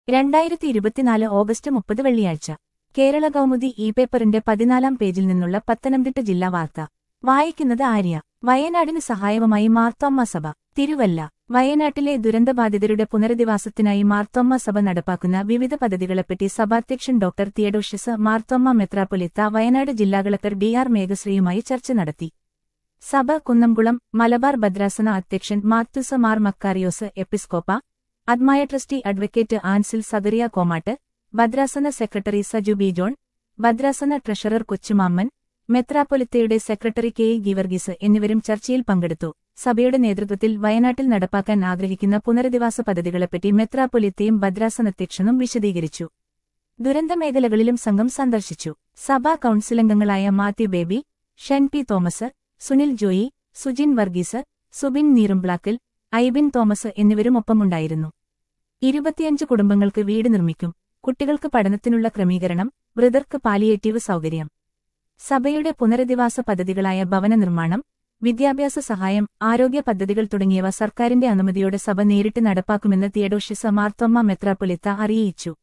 രണ്ടായിരത്തി ഇരുപത്തിനാല് ഓഗസ്റ്റ് മുപ്പത് വെള്ളിയാഴ്ച കേരള കൗമുദി ഇ പേപ്പറിന്റെ പതിനാലാം പേജിൽ നിന്നുള്ള പത്തനംതിട്ട ജില്ലാ വാർത്ത വായിക്കുന്നത് ആര്യ വയനാടിന് സഹായവുമായി മാർത്തോമ്മ സഭ തിരുവല്ല വയനാട്ടിലെ ദുരന്തബാധിതരുടെ പുനരധിവാസത്തിനായി മാർത്തോമ്മ സഭ നടപ്പാക്കുന്ന വിവിധ പദ്ധതികളെപ്പറ്റി സഭാധ്യക്ഷൻ ഡോക്ടർ തിയഡോഷ്യസ് മാർത്തോമ്മ മെത്രാപ്പൊലിത്ത വയനാട് ജില്ലാ കളക്ടർ ഡി ആർ മേഘശ്രീയുമായി ചർച്ച നടത്തി സഭ കുന്നംകുളം മലബാർ ഭദ്രാസന അധ്യക്ഷൻ മാത്യുസ മാർ മക്കാരിയോസ് എപ്പിസ്കോപ്പ അദ്മായ ട്രസ്റ്റി അഡ്വക്കേറ്റ് ആൻസിൽ സദറിയ കോമാട്ട് ഭദ്രാസന സെക്രട്ടറി സജു ബി ജോൺ ഭദ്രാസന ട്രഷറർ കൊച്ചുമാമ്മൻ മെത്രാപ്പൊലിത്തയുടെ സെക്രട്ടറി കെ ഇ ഗിവർഗീസ് എന്നിവരും ചർച്ചയിൽ പങ്കെടുത്തു സഭയുടെ നേതൃത്വത്തിൽ വയനാട്ടിൽ നടപ്പാക്കാൻ ആഗ്രഹിക്കുന്ന പുനരധിവാസ പദ്ധതികളെപ്പറ്റി മെത്രാപ്പൊലിത്തയും ഭദ്രാസനധ്യക്ഷനും വിശദീകരിച്ചു ദുരന്തമേഖലകളിലും സംഘം സന്ദർശിച്ചു സഭാ കൌൺസിലംഗങ്ങളായ മാത്യു ബേബി ഷൻ പി തോമസ് സുനിൽ ജോയി സുജിൻ വർഗീസ് സുബിൻ നീറുംപ്ലാക്കൽ ഐബിൻ തോമസ് എന്നിവരും ഒപ്പമുണ്ടായിരുന്നു ഇരുപത്തിയഞ്ച് കുടുംബങ്ങൾക്ക് വീട് നിർമ്മിക്കും കുട്ടികൾക്ക് പഠനത്തിനുള്ള ക്രമീകരണം വൃതർക്ക് പാലിയേറ്റീവ് സൗകര്യം സഭയുടെ പുനരധിവാസ പദ്ധതികളായ ഭവന നിർമ്മാണം വിദ്യാഭ്യാസ സഹായം ആരോഗ്യ പദ്ധതികൾ തുടങ്ങിയവ സർക്കാരിന്റെ അനുമതിയോടെ സഭ നേരിട്ട് നടപ്പാക്കുമെന്ന് തിയഡോഷ്യസ് മാർത്തോമ്മ മെത്രാപ്പൊലിത്ത അറിയിച്ചു